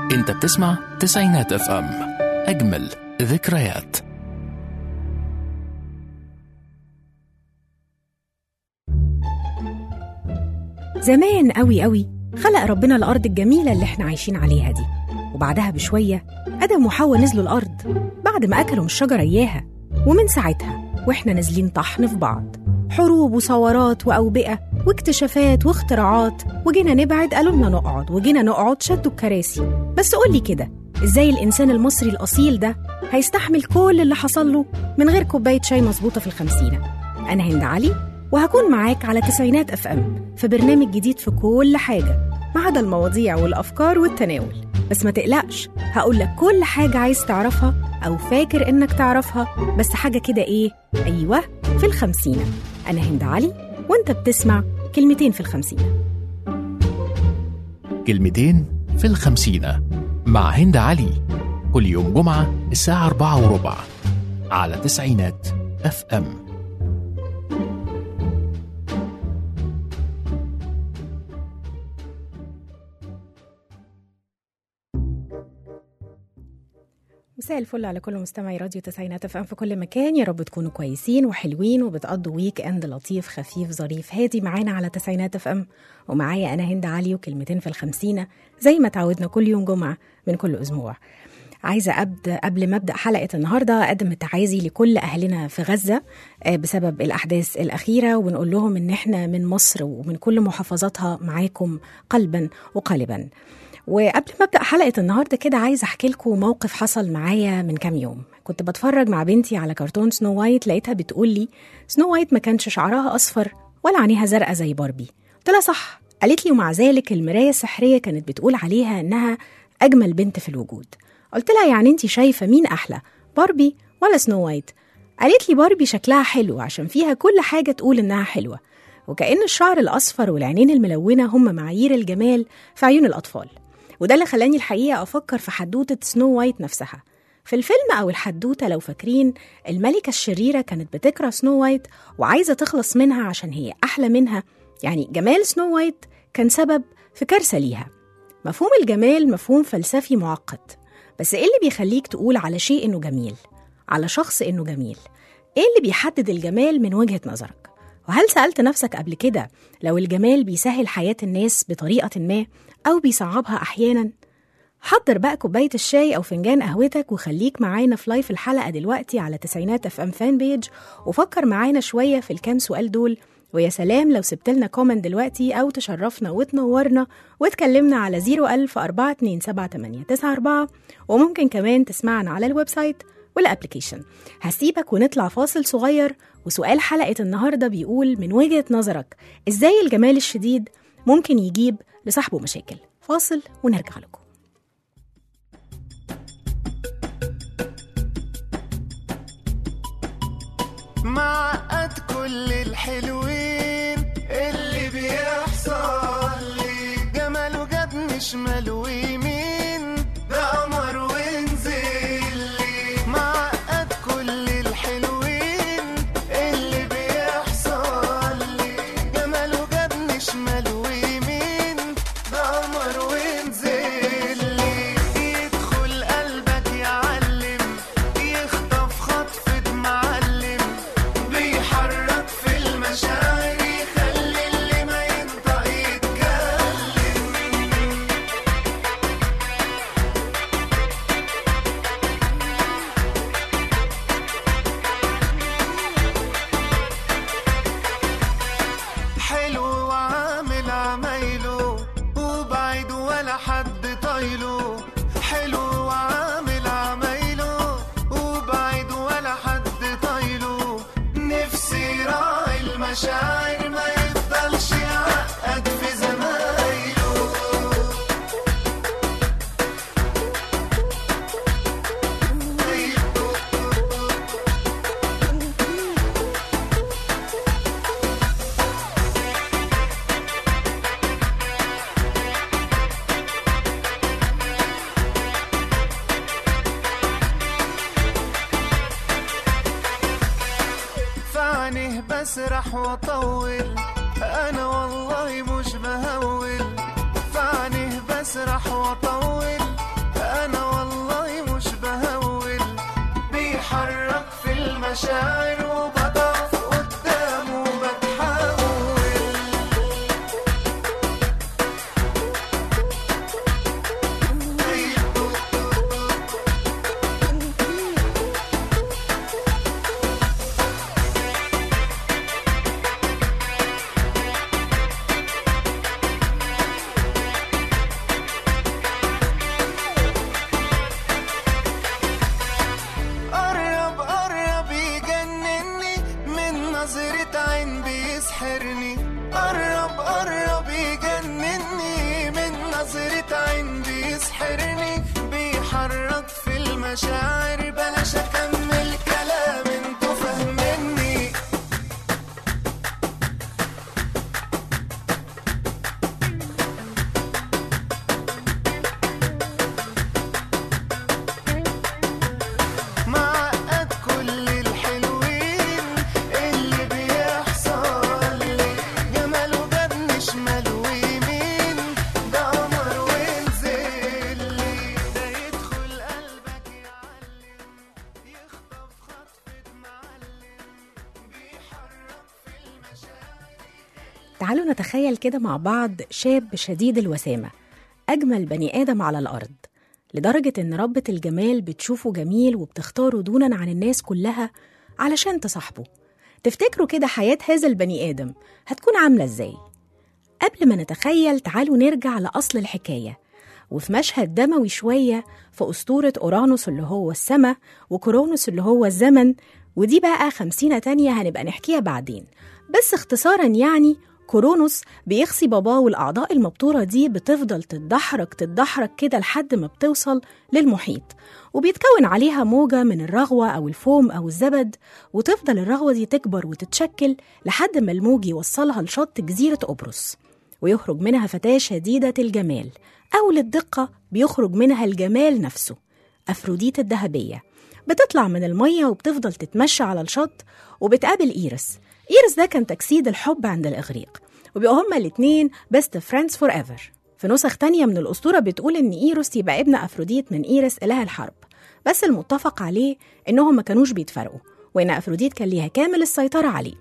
انت بتسمع تسعينات اف ام اجمل ذكريات زمان قوي قوي خلق ربنا الأرض الجميلة اللي احنا عايشين عليها دي وبعدها بشوية آدم وحواء نزلوا الأرض بعد ما أكلوا من الشجرة إياها ومن ساعتها وإحنا نازلين طحن في بعض حروب وثورات وأوبئة واكتشافات واختراعات وجينا نبعد قالوا لنا نقعد وجينا نقعد شدوا الكراسي بس قولي كده إزاي الإنسان المصري الأصيل ده هيستحمل كل اللي حصل له من غير كوباية شاي مظبوطة في الخمسينة أنا هند علي وهكون معاك على تسعينات اف ام في برنامج جديد في كل حاجه ما عدا المواضيع والافكار والتناول بس ما تقلقش هقول لك كل حاجه عايز تعرفها او فاكر انك تعرفها بس حاجه كده ايه ايوه في الخمسينه انا هند علي وانت بتسمع كلمتين في الخمسينه كلمتين في الخمسينة مع هند علي كل يوم جمعة الساعة أربعة وربع على تسعينات اف ام مساء الفل على كل مستمعي راديو تسعينات اف ام في كل مكان يا رب تكونوا كويسين وحلوين وبتقضوا ويك اند لطيف خفيف ظريف هادي معانا على تسعينات اف ام ومعايا انا هند علي وكلمتين في الخمسينة زي ما تعودنا كل يوم جمعة من كل اسبوع عايزة أبدأ قبل ما أبدأ حلقة النهاردة أقدم التعازي لكل أهلنا في غزة آه، بسبب الأحداث الأخيرة ونقول لهم إن إحنا من مصر ومن كل محافظاتها معاكم قلبا وقالبا وقبل ما ابدا حلقه النهارده كده عايزه احكي لكم موقف حصل معايا من كام يوم كنت بتفرج مع بنتي على كرتون سنو وايت لقيتها بتقول لي سنو وايت ما كانش شعرها اصفر ولا عينيها زرقاء زي باربي قلت لها صح قالت لي ومع ذلك المرايه السحريه كانت بتقول عليها انها اجمل بنت في الوجود قلت لها يعني انت شايفه مين احلى باربي ولا سنو وايت قالت لي باربي شكلها حلو عشان فيها كل حاجه تقول انها حلوه وكأن الشعر الأصفر والعينين الملونة هم معايير الجمال في عيون الأطفال وده اللي خلاني الحقيقة أفكر في حدوتة سنو وايت نفسها في الفيلم أو الحدوتة لو فاكرين الملكة الشريرة كانت بتكره سنو وايت وعايزة تخلص منها عشان هي أحلى منها يعني جمال سنو وايت كان سبب في كارثة ليها مفهوم الجمال مفهوم فلسفي معقد بس إيه اللي بيخليك تقول على شيء إنه جميل على شخص إنه جميل إيه اللي بيحدد الجمال من وجهة نظرك وهل سألت نفسك قبل كده لو الجمال بيسهل حياة الناس بطريقة ما أو بيصعبها أحيانا؟ حضر بقى كوباية الشاي أو فنجان قهوتك وخليك معانا في لايف الحلقة دلوقتي على تسعينات اف ام فان بيج وفكر معانا شوية في الكام سؤال دول ويا سلام لو سبت لنا كومنت دلوقتي أو تشرفنا وتنورنا وتكلمنا على 01000 427 وممكن كمان تسمعنا على الويب سايت والابلكيشن هسيبك ونطلع فاصل صغير وسؤال حلقة النهاردة بيقول من وجهة نظرك ازاي الجمال الشديد ممكن يجيب لصاحبه مشاكل فاصل ونرجع لكم معقد كل الحلوين اللي بيحصل لي جماله جابني شمال ويمين ده قمر ونزل لي معقد كل الحلوين اللي بيحصل لي جماله جابني شمال ويمين ده قمر ونزل لي يدخل قلبك يعلم يخطف خطفة معلم بيحرك في المشاعر يخلي اللي ما ينطق يتكلم حلو وعامل عمايله وبعيد ولا حد طايله حلو وعامل عمايله وبعيد ولا حد طايله نفسي راعي المشاعر ما يفضلش يعقد في زمايله فعنه بسرح واطول انا والله مش بهول فعنه بسرح واطول المشاعر وبضعف قدامه بتحول قرب قرب يجنني من نظرة عين بيسحرني قرب قرب يجنني من نظرة عين بيسحرني بيحرك في المشاعر بلاش اكمل كلام انتوا فاهميني معقد كل الحلوين اللي بيحصل لي جماله جاب مش ملويمين ده قمر وانزل لي ده يدخل قلبك يعلم يخطف خطفة معلم بيحرك في المشاعر تعالوا نتخيل كده مع بعض شاب شديد الوسامة أجمل بني آدم على الأرض لدرجة إن ربة الجمال بتشوفه جميل وبتختاره دونا عن الناس كلها علشان تصاحبه تفتكروا كده حياة هذا البني آدم هتكون عاملة إزاي؟ قبل ما نتخيل تعالوا نرجع لأصل الحكاية وفي مشهد دموي شوية في أسطورة أورانوس اللي هو السما وكرونوس اللي هو الزمن ودي بقى خمسينة تانية هنبقى نحكيها بعدين بس اختصارا يعني كورونوس بيخصي باباه والأعضاء المبتورة دي بتفضل تتدحرج تتدحرج كده لحد ما بتوصل للمحيط وبيتكون عليها موجة من الرغوة أو الفوم أو الزبد وتفضل الرغوة دي تكبر وتتشكل لحد ما الموج يوصلها لشط جزيرة قبرص ويخرج منها فتاة شديدة الجمال أو للدقة بيخرج منها الجمال نفسه أفروديت الذهبية بتطلع من المية وبتفضل تتمشى على الشط وبتقابل إيرس إيرس ده كان تجسيد الحب عند الإغريق وبيبقوا هما الاتنين بيست فريندز فور ايفر في نسخ تانية من الأسطورة بتقول إن إيروس يبقى ابن أفروديت من إيرس إله الحرب بس المتفق عليه إنهم ما كانوش بيتفرقوا وإن أفروديت كان ليها كامل السيطرة عليه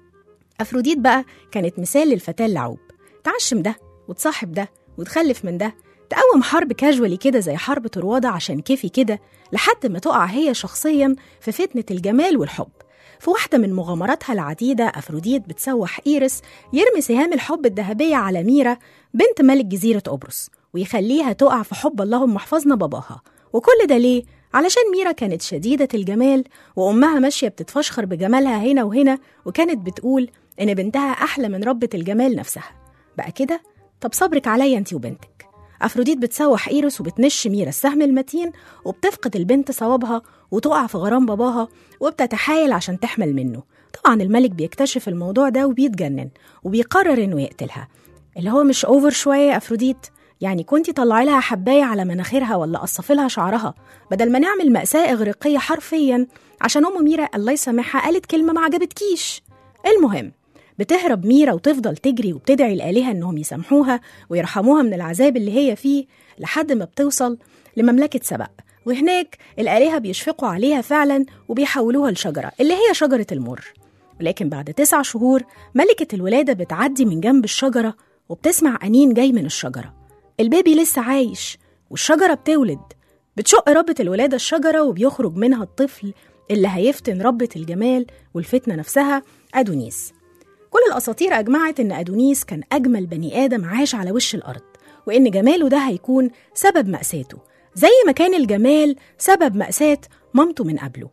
أفروديت بقى كانت مثال للفتاة اللعوب تعشم ده وتصاحب ده وتخلف من ده تقوم حرب كاجوالي كده زي حرب طروادة عشان كيفي كده لحد ما تقع هي شخصيا في فتنة الجمال والحب في واحدة من مغامراتها العديدة أفروديت بتسوح إيرس يرمي سهام الحب الذهبية على ميرا بنت ملك جزيرة قبرص ويخليها تقع في حب اللهم احفظنا باباها وكل ده ليه؟ علشان ميرا كانت شديدة الجمال وأمها ماشية بتتفشخر بجمالها هنا وهنا وكانت بتقول إن بنتها أحلى من ربة الجمال نفسها بقى كده؟ طب صبرك عليا أنت وبنتك أفروديت بتسوح إيرس وبتنش ميرا السهم المتين وبتفقد البنت صوابها وتقع في غرام باباها وبتتحايل عشان تحمل منه طبعا الملك بيكتشف الموضوع ده وبيتجنن وبيقرر إنه يقتلها اللي هو مش أوفر شوية يا أفروديت يعني كنتي طلعي لها حباية على مناخيرها ولا قصفي لها شعرها بدل ما نعمل مأساة إغريقية حرفيا عشان أم ميرا الله يسامحها قالت كلمة ما عجبتكيش المهم بتهرب ميرا وتفضل تجري وبتدعي الآلهة إنهم يسامحوها ويرحموها من العذاب اللي هي فيه لحد ما بتوصل لمملكة سبأ وهناك الآلهة بيشفقوا عليها فعلا وبيحولوها لشجرة اللي هي شجرة المر ولكن بعد تسع شهور ملكة الولادة بتعدي من جنب الشجرة وبتسمع أنين جاي من الشجرة البيبي لسه عايش والشجرة بتولد بتشق ربة الولادة الشجرة وبيخرج منها الطفل اللي هيفتن ربة الجمال والفتنة نفسها أدونيس كل الأساطير أجمعت إن أدونيس كان أجمل بني آدم عاش على وش الأرض وإن جماله ده هيكون سبب مأساته زي ما كان الجمال سبب مأساة مامته من قبله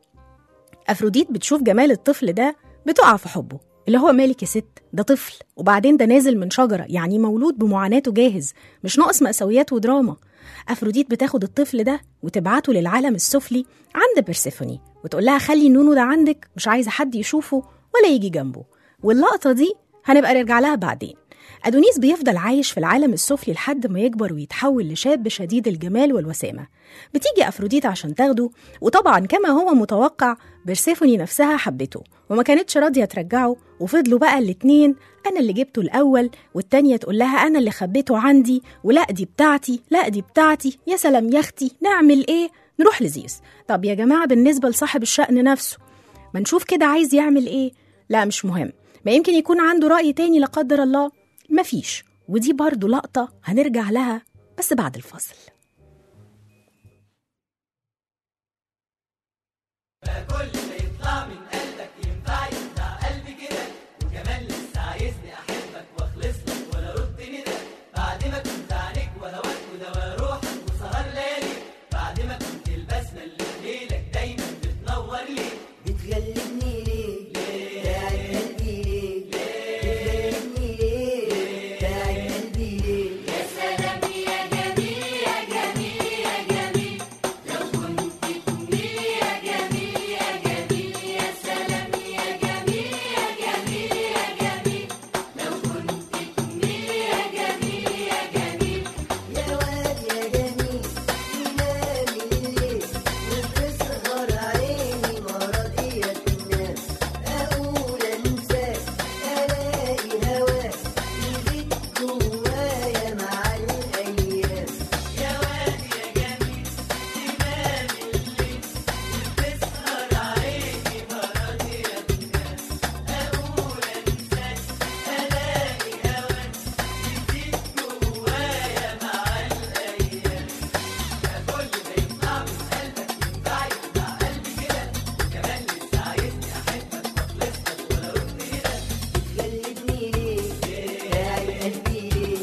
أفروديت بتشوف جمال الطفل ده بتقع في حبه اللي هو مالك يا ست ده طفل وبعدين ده نازل من شجرة يعني مولود بمعاناته جاهز مش ناقص مأساويات ودراما أفروديت بتاخد الطفل ده وتبعته للعالم السفلي عند بيرسيفوني وتقول لها خلي النونو ده عندك مش عايزة حد يشوفه ولا يجي جنبه واللقطة دي هنبقى نرجع لها بعدين أدونيس بيفضل عايش في العالم السفلي لحد ما يكبر ويتحول لشاب شديد الجمال والوسامة بتيجي أفروديت عشان تاخده وطبعا كما هو متوقع بيرسيفوني نفسها حبته وما كانتش راضية ترجعه وفضلوا بقى الاتنين أنا اللي جبته الأول والتانية تقول لها أنا اللي خبيته عندي ولا دي بتاعتي لا دي بتاعتي يا سلام يا أختي نعمل إيه نروح لزيوس طب يا جماعة بالنسبة لصاحب الشأن نفسه ما نشوف كده عايز يعمل ايه لا مش مهم ما يمكن يكون عنده رأي تاني لا قدر الله مفيش ودي برضو لقطة هنرجع لها بس بعد الفاصل بتغلبني ليه تعب قلبي ليه بتغلبني ليه تعب قلبي ليه يا واد يا جميل تنام الليل وتسهر عيني مرضية الناس أقول أنساك ألاقي هواك يزيد جوايا مع الأيام يا واد يا جميل تنام الليل وتسهر عيني مرضية الناس أقول أنساك ألاقي هواك يزيد جوايا مع الأيام بتغلبني ليه تعب قلبي ليه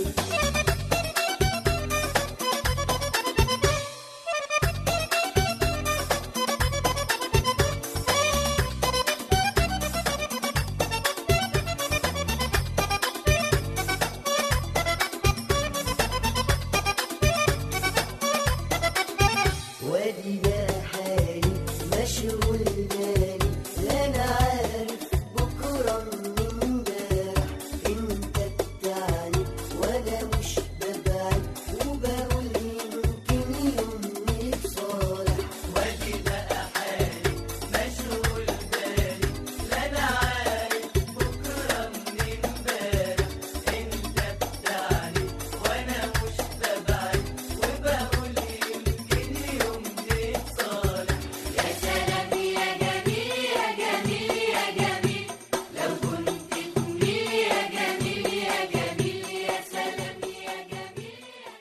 وادي ده حالي مشغول بالي لا انا عارف بكره من امبارح انت بتاعني وانا مش ببعد وبقول يمكن يوم نتصالح وادي بقى حالي مشغول بالي لا انا عارف بكره من امبارح انت بتاعني وانا مش ببعد وبقول يمكن يوم نتصالح يا سلام يا جميل يا جميل يا جميل لو كنت تقولي يا جميل يا جميل يا سلام يا جميل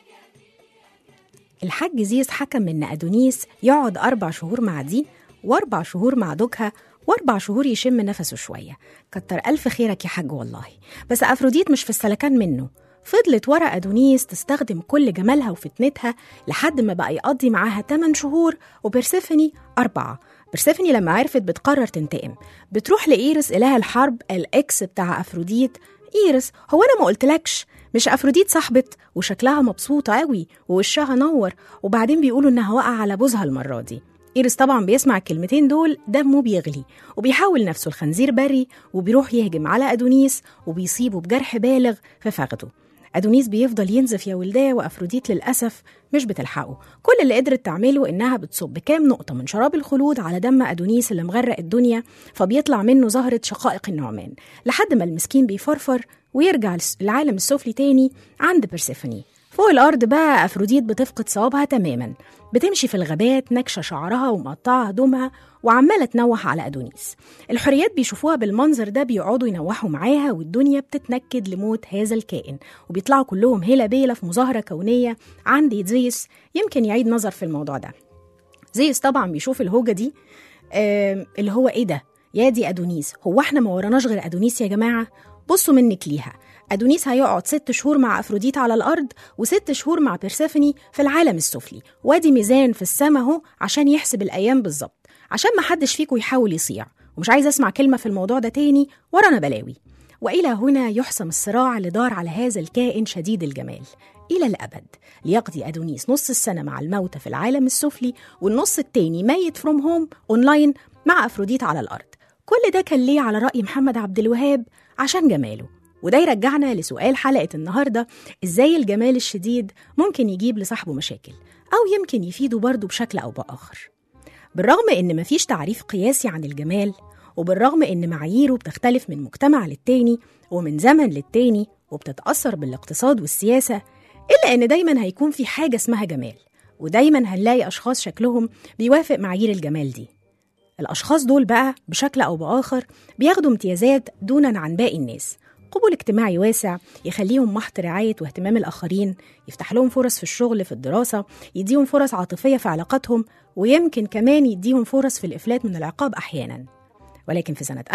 الحاج زيس حكم ان ادونيس يقعد اربع شهور مع دي واربع شهور مع دوكها واربع شهور يشم نفسه شويه كتر الف خيرك يا حاج والله بس افروديت مش في السلكان منه فضلت ورا ادونيس تستخدم كل جمالها وفتنتها لحد ما بقى يقضي معاها 8 شهور وبرسيفوني أربعة برسيفوني لما عرفت بتقرر تنتقم بتروح لإيرس إله الحرب الإكس بتاع أفروديت إيرس هو أنا ما قلتلكش مش أفروديت صاحبت وشكلها مبسوطة قوي ووشها نور وبعدين بيقولوا إنها واقعة على بوزها المرة دي إيرس طبعا بيسمع الكلمتين دول دمه بيغلي وبيحول نفسه الخنزير بري وبيروح يهجم على أدونيس وبيصيبه بجرح بالغ في فخذه أدونيس بيفضل ينزف يا ولداه وأفروديت للأسف مش بتلحقه كل اللي قدرت تعمله إنها بتصب كام نقطة من شراب الخلود على دم أدونيس اللي مغرق الدنيا فبيطلع منه زهرة شقائق النعمان لحد ما المسكين بيفرفر ويرجع العالم السفلي تاني عند بيرسيفوني فوق الأرض بقى أفروديت بتفقد صوابها تماما بتمشي في الغابات نكشة شعرها ومقطعة هدومها وعمالة تنوح على أدونيس الحريات بيشوفوها بالمنظر ده بيقعدوا ينوحوا معاها والدنيا بتتنكد لموت هذا الكائن وبيطلعوا كلهم هيلا بيلا في مظاهرة كونية عند زيس يمكن يعيد نظر في الموضوع ده زيس طبعا بيشوف الهوجة دي آم، اللي هو ايه ده يا دي ادونيس هو احنا ما وراناش غير ادونيس يا جماعه بصوا منك ليها ادونيس هيقعد ست شهور مع افروديت على الارض وست شهور مع بيرسيفوني في العالم السفلي وادي ميزان في السما اهو عشان يحسب الايام بالظبط عشان ما حدش فيكم يحاول يصيع ومش عايز اسمع كلمه في الموضوع ده تاني ورانا بلاوي والى هنا يحسم الصراع اللي دار على هذا الكائن شديد الجمال إلى الأبد ليقضي أدونيس نص السنة مع الموتى في العالم السفلي والنص التاني ميت فروم هوم أونلاين مع أفروديت على الأرض كل ده كان ليه على رأي محمد عبد الوهاب عشان جماله وده يرجعنا لسؤال حلقة النهاردة إزاي الجمال الشديد ممكن يجيب لصاحبه مشاكل أو يمكن يفيده برضه بشكل أو بآخر بالرغم إن مفيش تعريف قياسي عن الجمال وبالرغم إن معاييره بتختلف من مجتمع للتاني ومن زمن للتاني وبتتأثر بالاقتصاد والسياسة إلا إن دايما هيكون في حاجة اسمها جمال ودايما هنلاقي أشخاص شكلهم بيوافق معايير الجمال دي الأشخاص دول بقى بشكل أو بآخر بياخدوا امتيازات دونا عن باقي الناس قبول اجتماعي واسع يخليهم محط رعاية واهتمام الآخرين يفتح لهم فرص في الشغل في الدراسة يديهم فرص عاطفية في علاقاتهم ويمكن كمان يديهم فرص في الإفلات من العقاب أحيانا ولكن في سنة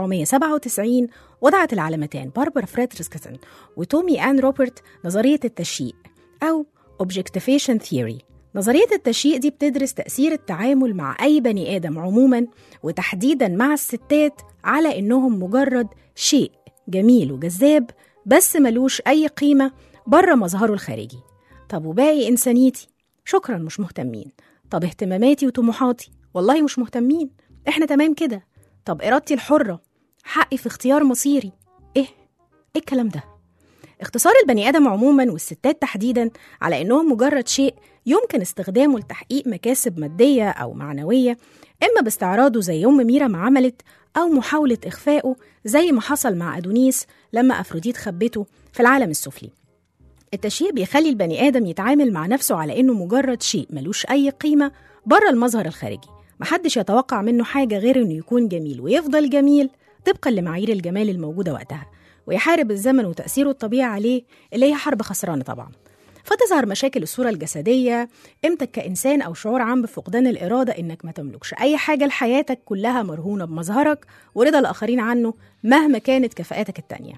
1997 وضعت العالمتان باربرا فريدريكسون وتومي آن روبرت نظرية التشييء أو Objectification Theory نظرية التشييء دي بتدرس تأثير التعامل مع أي بني آدم عموما وتحديدا مع الستات على إنهم مجرد شيء جميل وجذاب بس ملوش أي قيمة بره مظهره الخارجي طب وباقي إنسانيتي شكرا مش مهتمين طب اهتماماتي وطموحاتي والله مش مهتمين احنا تمام كده طب إرادتي الحرة حقي في اختيار مصيري إيه؟ إيه الكلام ده؟ اختصار البني آدم عموما والستات تحديدا على إنهم مجرد شيء يمكن استخدامه لتحقيق مكاسب مادية أو معنوية إما باستعراضه زي أم ميرا ما عملت أو محاولة إخفائه زي ما حصل مع أدونيس لما أفروديت خبته في العالم السفلي التشييع بيخلي البني آدم يتعامل مع نفسه على إنه مجرد شيء ملوش أي قيمة بره المظهر الخارجي محدش يتوقع منه حاجة غير إنه يكون جميل ويفضل جميل طبقا لمعايير الجمال الموجودة وقتها ويحارب الزمن وتأثيره الطبيعي عليه اللي هي حرب خسرانة طبعا فتظهر مشاكل الصورة الجسدية قيمتك كإنسان أو شعور عام بفقدان الإرادة إنك ما تملكش أي حاجة لحياتك كلها مرهونة بمظهرك ورضا الآخرين عنه مهما كانت كفاءاتك التانية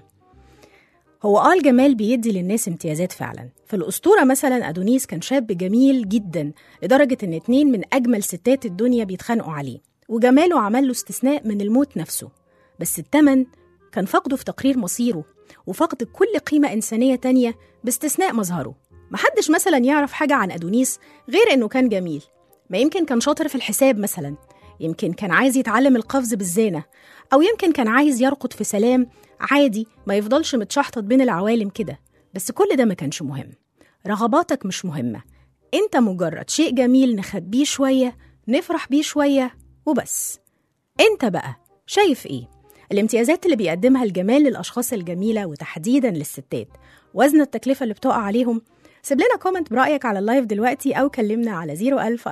هو اه الجمال بيدي للناس امتيازات فعلا في الأسطورة مثلا أدونيس كان شاب جميل جدا لدرجة إن اتنين من أجمل ستات الدنيا بيتخانقوا عليه وجماله عمل له استثناء من الموت نفسه بس التمن كان فقده في تقرير مصيره وفقد كل قيمة إنسانية تانية باستثناء مظهره محدش مثلا يعرف حاجة عن أدونيس غير إنه كان جميل ما يمكن كان شاطر في الحساب مثلا يمكن كان عايز يتعلم القفز بالزانة أو يمكن كان عايز يرقد في سلام عادي ما يفضلش متشحطط بين العوالم كده بس كل ده ما كانش مهم رغباتك مش مهمة انت مجرد شيء جميل نخبيه شوية نفرح بيه شوية وبس انت بقى شايف ايه الامتيازات اللي بيقدمها الجمال للأشخاص الجميلة وتحديدا للستات وزن التكلفة اللي بتقع عليهم سيب لنا كومنت برأيك على اللايف دلوقتي أو كلمنا على 01000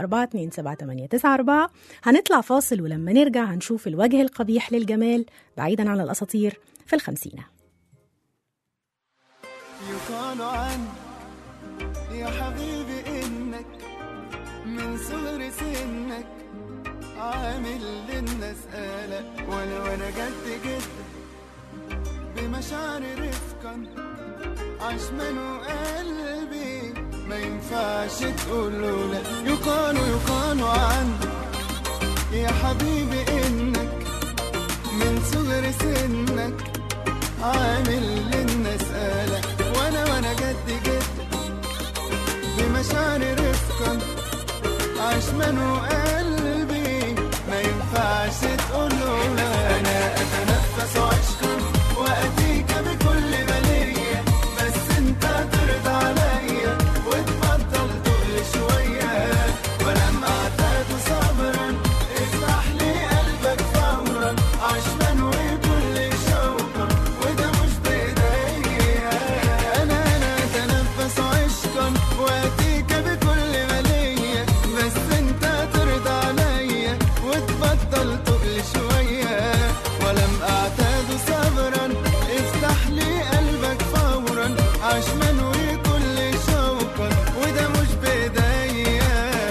427 هنطلع فاصل ولما نرجع هنشوف الوجه القبيح للجمال بعيدا عن الأساطير في الخمسينة يقال عنك يا حبيبي انك من صغر سنك عامل للناس قلق وانا وانا جد جد بمشاعر رفقا عشمان وقلبي ما ينفعش تقول له لا يقال يقال عنك يا حبيبي انك من صغر سنك عامل للناس قلق وانا وانا جد جد بمشاعر رفقا عشمان وقلبي ما ينفعش تقول له لا انا اتنفس عشقا واتيك بكل بليه بس انت ترضى عليا وتفضل تقول شويه ولما اعتاد صبرا افتح لي قلبك فورا عشمان وكل شوقا وده مش بايديا انا انا اتنفس عشقا واتيك بكل ماليه بس انت ترضى عليا وتبطل تقل شويه ولم اعتاد صبرا افتح لي قلبك فورا عشمان وكل شوقا وده مش بايديا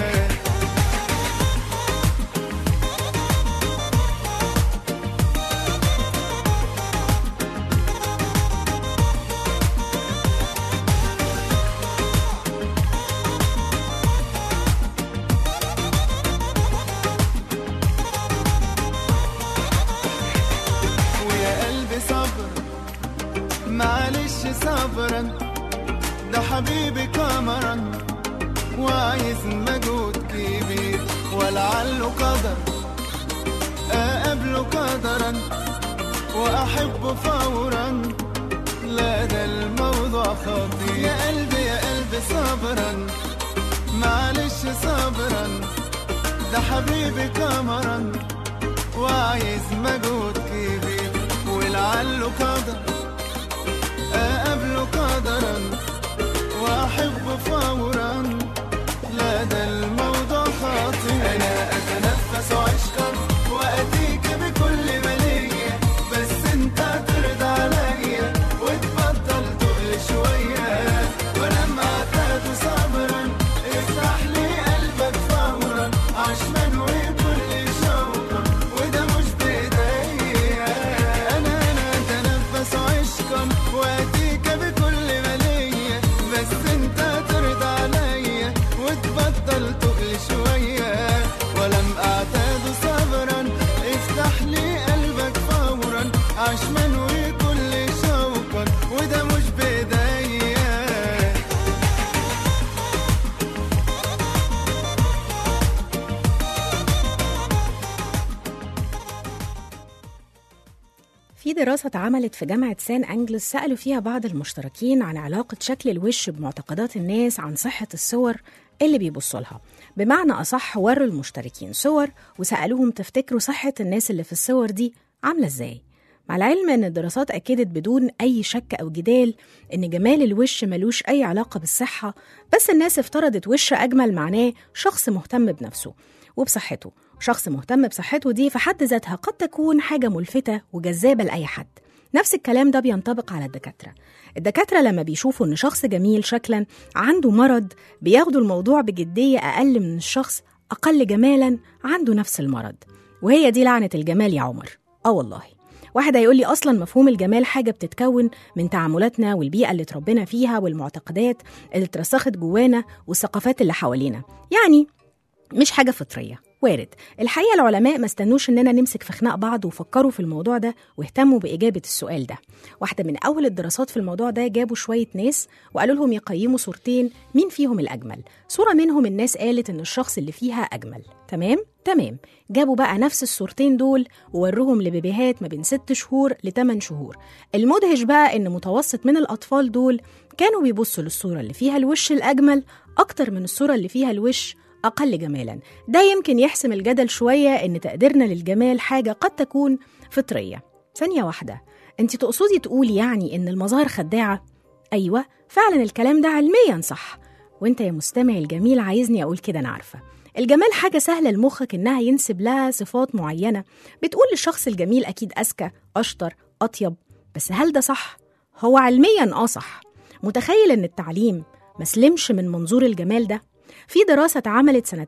ويا قلبي صبر معلش صبرا ده حبيبي قمرا وعايز مجهود كبير ولعله قدر اقابله قدرا واحبه فورا لا ده الموضوع خطير يا قلبي يا قلبي صبرا معلش صبرا ده حبيبي قمرا وعايز مجهود كبير ولعله قدر اقابله قدرا واحبه فورا لا ده الموضوع خطير انا اتنفس عشقا دراسة اتعملت في جامعة سان أنجلس سألوا فيها بعض المشتركين عن علاقة شكل الوش بمعتقدات الناس عن صحة الصور اللي بيبصوا لها بمعنى أصح وروا المشتركين صور وسألوهم تفتكروا صحة الناس اللي في الصور دي عاملة إزاي مع العلم ان الدراسات اكدت بدون اي شك او جدال ان جمال الوش ملوش اي علاقه بالصحه بس الناس افترضت وش اجمل معناه شخص مهتم بنفسه وبصحته شخص مهتم بصحته دي في حد ذاتها قد تكون حاجه ملفته وجذابه لاي حد نفس الكلام ده بينطبق على الدكاتره الدكاتره لما بيشوفوا ان شخص جميل شكلا عنده مرض بياخدوا الموضوع بجديه اقل من الشخص اقل جمالا عنده نفس المرض وهي دي لعنه الجمال يا عمر اه والله واحد هيقول لي اصلا مفهوم الجمال حاجه بتتكون من تعاملاتنا والبيئه اللي اتربينا فيها والمعتقدات اللي اترسخت جوانا والثقافات اللي حوالينا يعني مش حاجه فطريه وارد الحقيقه العلماء ما استنوش اننا نمسك في خناق بعض وفكروا في الموضوع ده واهتموا باجابه السؤال ده واحده من اول الدراسات في الموضوع ده جابوا شويه ناس وقالوا لهم يقيموا صورتين مين فيهم الاجمل صوره منهم الناس قالت ان الشخص اللي فيها اجمل تمام تمام جابوا بقى نفس الصورتين دول ووروهم لبيبيهات ما بين ست شهور لتمن شهور المدهش بقى ان متوسط من الاطفال دول كانوا بيبصوا للصوره اللي فيها الوش الاجمل اكتر من الصوره اللي فيها الوش أقل جمالا ده يمكن يحسم الجدل شوية إن تقديرنا للجمال حاجة قد تكون فطرية ثانية واحدة أنت تقصدي تقولي يعني إن المظاهر خداعة؟ أيوة فعلا الكلام ده علميا صح وانت يا مستمع الجميل عايزني أقول كده أنا عارفة الجمال حاجة سهلة لمخك إنها ينسب لها صفات معينة بتقول للشخص الجميل أكيد أذكى أشطر أطيب بس هل ده صح؟ هو علميا آه صح متخيل إن التعليم مسلمش من منظور الجمال ده؟ في دراسة اتعملت سنة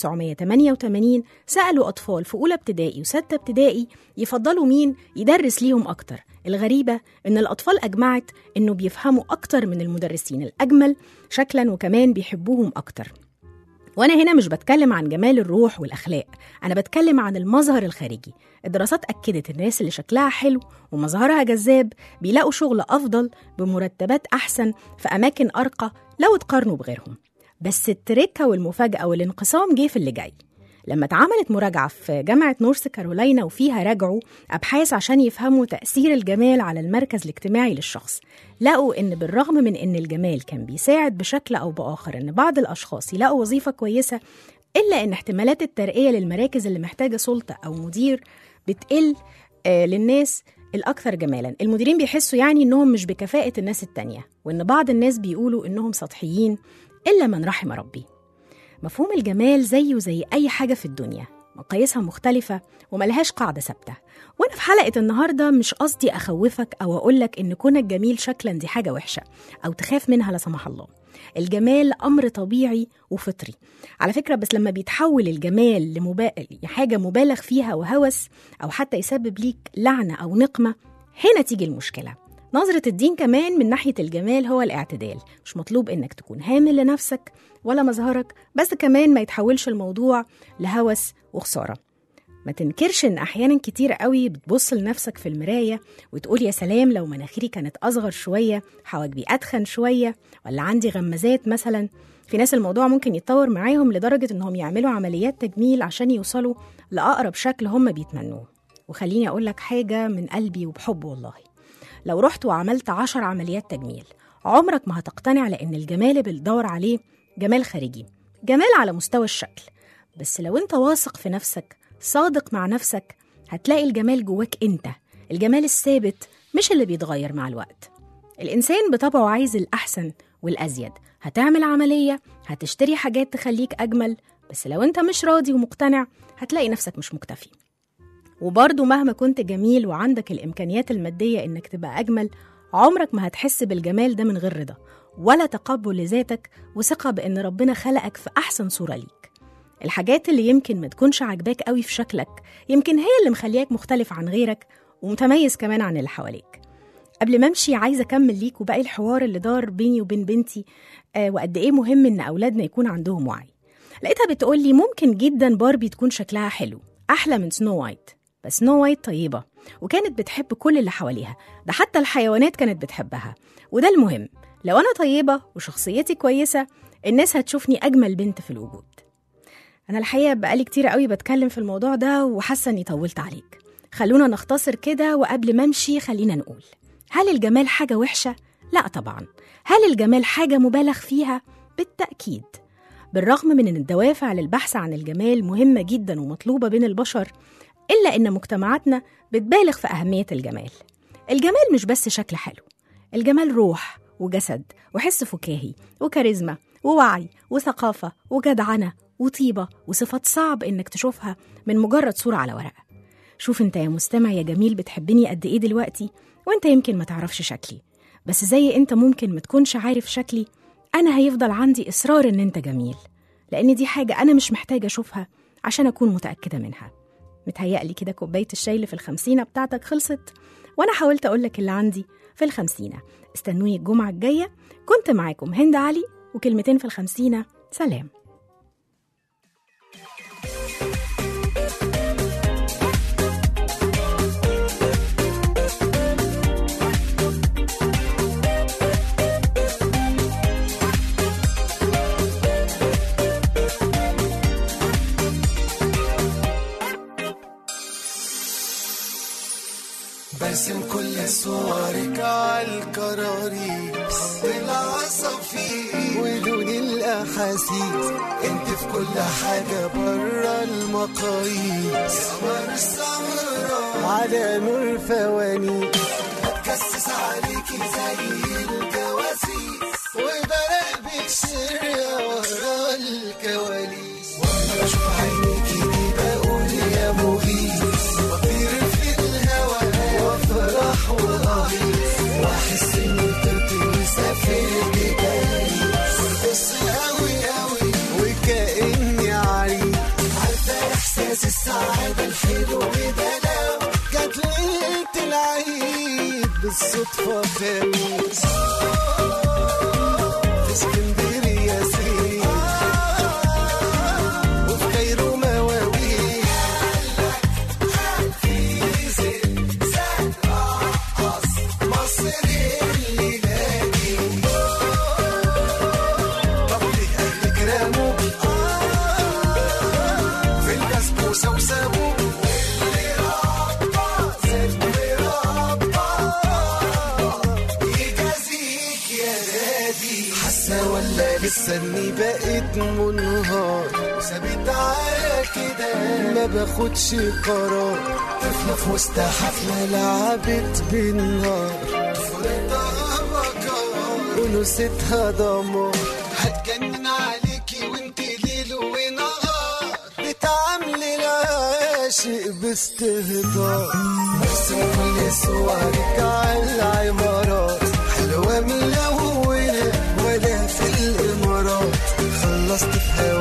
1988 سألوا أطفال في أولى ابتدائي وستة ابتدائي يفضلوا مين يدرس ليهم أكتر الغريبة إن الأطفال أجمعت إنه بيفهموا أكتر من المدرسين الأجمل شكلا وكمان بيحبوهم أكتر وأنا هنا مش بتكلم عن جمال الروح والأخلاق أنا بتكلم عن المظهر الخارجي الدراسات أكدت الناس اللي شكلها حلو ومظهرها جذاب بيلاقوا شغل أفضل بمرتبات أحسن في أماكن أرقى لو اتقارنوا بغيرهم بس التركة والمفاجأة والانقسام جه في اللي جاي لما اتعملت مراجعة في جامعة نورث كارولاينا وفيها راجعوا أبحاث عشان يفهموا تأثير الجمال على المركز الاجتماعي للشخص لقوا إن بالرغم من إن الجمال كان بيساعد بشكل أو بآخر إن بعض الأشخاص يلاقوا وظيفة كويسة إلا إن احتمالات الترقية للمراكز اللي محتاجة سلطة أو مدير بتقل آه للناس الأكثر جمالا المديرين بيحسوا يعني إنهم مش بكفاءة الناس التانية وإن بعض الناس بيقولوا إنهم سطحيين إلا من رحم ربي مفهوم الجمال زيه زي أي حاجة في الدنيا مقاييسها مختلفة وملهاش قاعدة ثابتة وأنا في حلقة النهاردة مش قصدي أخوفك أو أقولك إن كونك جميل شكلا دي حاجة وحشة أو تخاف منها لا سمح الله الجمال أمر طبيعي وفطري على فكرة بس لما بيتحول الجمال لمبا... حاجة مبالغ فيها وهوس أو حتى يسبب ليك لعنة أو نقمة هنا تيجي المشكلة نظرة الدين كمان من ناحية الجمال هو الاعتدال مش مطلوب إنك تكون هامل لنفسك ولا مظهرك بس كمان ما يتحولش الموضوع لهوس وخسارة ما تنكرش إن أحيانا كتير قوي بتبص لنفسك في المراية وتقول يا سلام لو مناخيري كانت أصغر شوية حواجبي أتخن شوية ولا عندي غمازات مثلا في ناس الموضوع ممكن يتطور معاهم لدرجة إنهم يعملوا عمليات تجميل عشان يوصلوا لأقرب شكل هم بيتمنوه وخليني أقول لك حاجة من قلبي وبحب والله لو رحت وعملت عشر عمليات تجميل عمرك ما هتقتنع لأن الجمال اللي بتدور عليه جمال خارجي جمال على مستوى الشكل بس لو انت واثق في نفسك صادق مع نفسك هتلاقي الجمال جواك انت الجمال الثابت مش اللي بيتغير مع الوقت الإنسان بطبعه عايز الأحسن والأزيد هتعمل عملية هتشتري حاجات تخليك أجمل بس لو انت مش راضي ومقتنع هتلاقي نفسك مش مكتفي وبرضه مهما كنت جميل وعندك الإمكانيات المادية إنك تبقى أجمل عمرك ما هتحس بالجمال ده من غير رضا ولا تقبل لذاتك وثقة بإن ربنا خلقك في أحسن صورة ليك الحاجات اللي يمكن ما تكونش عاجباك قوي في شكلك يمكن هي اللي مخلياك مختلف عن غيرك ومتميز كمان عن اللي حواليك قبل ما امشي عايزه اكمل ليك وباقي الحوار اللي دار بيني وبين بنتي آه وقد ايه مهم ان اولادنا يكون عندهم وعي لقيتها بتقول لي ممكن جدا باربي تكون شكلها حلو احلى من سنو وايت بس سنو وايت طيبه وكانت بتحب كل اللي حواليها ده حتى الحيوانات كانت بتحبها وده المهم لو انا طيبه وشخصيتي كويسه الناس هتشوفني اجمل بنت في الوجود انا الحقيقه بقالي كتير قوي بتكلم في الموضوع ده وحاسه اني طولت عليك خلونا نختصر كده وقبل ما امشي خلينا نقول هل الجمال حاجة وحشة؟ لا طبعا هل الجمال حاجة مبالغ فيها؟ بالتأكيد بالرغم من أن الدوافع للبحث عن الجمال مهمة جدا ومطلوبة بين البشر إلا أن مجتمعاتنا بتبالغ في أهمية الجمال الجمال مش بس شكل حلو الجمال روح وجسد وحس فكاهي وكاريزما ووعي وثقافة وجدعنة وطيبة وصفات صعب إنك تشوفها من مجرد صورة على ورقة شوف انت يا مستمع يا جميل بتحبني قد ايه دلوقتي وانت يمكن ما تعرفش شكلي بس زي انت ممكن ما تكونش عارف شكلي انا هيفضل عندي اصرار ان انت جميل لان دي حاجة انا مش محتاجة اشوفها عشان اكون متأكدة منها متهيألي كده كوباية الشاي اللي في الخمسينة بتاعتك خلصت وانا حاولت اقولك اللي عندي في الخمسينة استنوني الجمعة الجاية كنت معاكم هند علي وكلمتين في الخمسينة سلام برسم كل صورك عالكراريس بالعصافير ولون الاحاسيس انت في كل حاجة برا المقاييس قمر السهرة على نور فوانيس بتكسس عليكي زي الجواسيس وبراقبك سر ورا الكواليس وانا بشوف عينيكي دي بقول يا مغيث بطير في الهوا وافرح واغيث واحس اني طرت مسافر بباريس بس اوي اوي وكاني عريس عارفه احساس السعاده الحلو ده لو جت ليله العيد بالصدفه خميس في اسكندريه سير وفي كايرو مواويل مصر اللي نادي طب ليه اهلك راموك في البسبوسه وسابوك واللي ربط اللي ربط يجازيك يا نادي حاسه ولا لسه اني بقيت منهار وثابت على كده ما باخدش قرار طفله في وسط حفله لعبت بالنار فرقتها بكار ونسيتها دمار هتجنن عليكي وانت ليل ونهار بتعاملي العاشق باستهتار برسم كل صورك على العمارات حلوة ملونة ولا في الإمارات خلصت في هوا